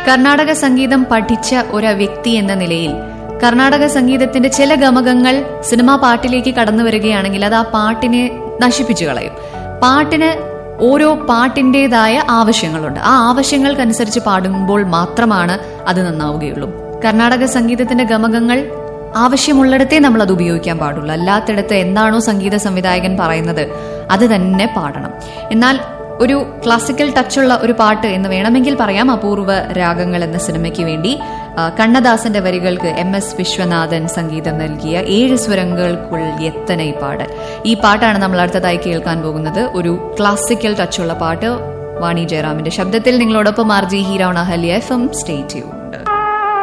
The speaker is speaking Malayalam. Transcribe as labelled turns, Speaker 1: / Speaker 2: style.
Speaker 1: കർണാടക സംഗീതം പഠിച്ച ഒരു വ്യക്തി എന്ന നിലയിൽ കർണാടക സംഗീതത്തിന്റെ ചില ഗമകങ്ങൾ സിനിമാ പാട്ടിലേക്ക് കടന്നു വരികയാണെങ്കിൽ അത് ആ പാട്ടിനെ നശിപ്പിച്ചു കളയും പാട്ടിന് ഓരോ പാട്ടിൻ്റെതായ ആവശ്യങ്ങളുണ്ട് ആ ആവശ്യങ്ങൾക്കനുസരിച്ച് പാടുമ്പോൾ മാത്രമാണ് അത് നന്നാവുകയുള്ളൂ കർണാടക സംഗീതത്തിന്റെ ഗമകങ്ങൾ ആവശ്യമുള്ളിടത്തേ നമ്മൾ അത് ഉപയോഗിക്കാൻ പാടുള്ളൂ അല്ലാത്തിടത്ത് എന്താണോ സംഗീത സംവിധായകൻ പറയുന്നത് അത് തന്നെ പാടണം എന്നാൽ ഒരു ക്ലാസിക്കൽ ടച്ചുള്ള ഒരു പാട്ട് എന്ന് വേണമെങ്കിൽ പറയാം അപൂർവ രാഗങ്ങൾ എന്ന സിനിമയ്ക്ക് വേണ്ടി ആ, കണ്ണദാസന്റെ വരികൾക്ക് എം എസ് വിശ്വനാഥൻ സംഗീതം നൽകിയ ഏഴ് സ്വരങ്ങൾക്കുൾ എത്തനൈ പാടൽ ഈ പാട്ടാണ് നമ്മൾ അടുത്തതായി കേൾക്കാൻ പോകുന്നത് ഒരു ക്ലാസിക്കൽ ടച്ചുള്ള പാട്ട് വാണി ജയറാമിന്റെ ശബ്ദത്തിൽ നിങ്ങളോടൊപ്പം ആർ ജി ഹീറോൺ Ahalya F M stay tuned